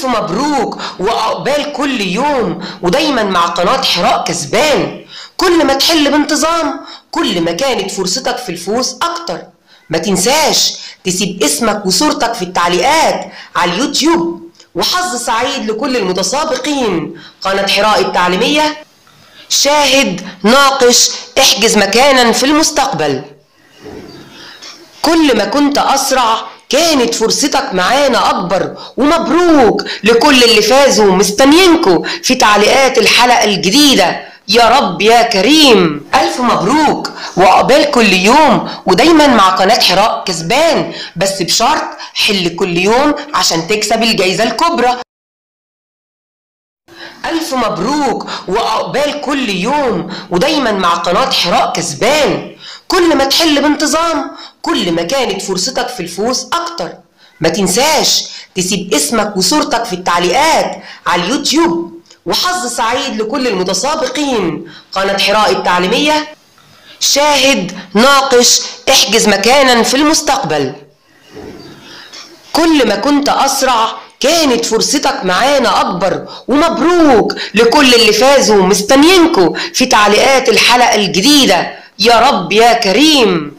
ألف مبروك وعقبال كل يوم ودايما مع قناة حراء كسبان كل ما تحل بانتظام كل ما كانت فرصتك في الفوز أكتر ما تنساش تسيب اسمك وصورتك في التعليقات على اليوتيوب وحظ سعيد لكل المتسابقين قناة حراء التعليمية شاهد ناقش احجز مكانا في المستقبل كل ما كنت أسرع كانت فرصتك معانا أكبر ومبروك لكل اللي فازوا مستنيينكوا في تعليقات الحلقة الجديدة يا رب يا كريم ألف مبروك وعقبال كل يوم ودايما مع قناة حراء كسبان بس بشرط حل كل يوم عشان تكسب الجايزة الكبرى ألف مبروك وعقبال كل يوم ودايما مع قناة حراء كسبان كل ما تحل بانتظام كل ما كانت فرصتك في الفوز أكتر ما تنساش تسيب اسمك وصورتك في التعليقات على اليوتيوب وحظ سعيد لكل المتسابقين قناة حراء التعليمية شاهد ناقش احجز مكانا في المستقبل كل ما كنت أسرع كانت فرصتك معانا أكبر ومبروك لكل اللي فازوا مستنيينكوا في تعليقات الحلقة الجديدة يا رب يا كريم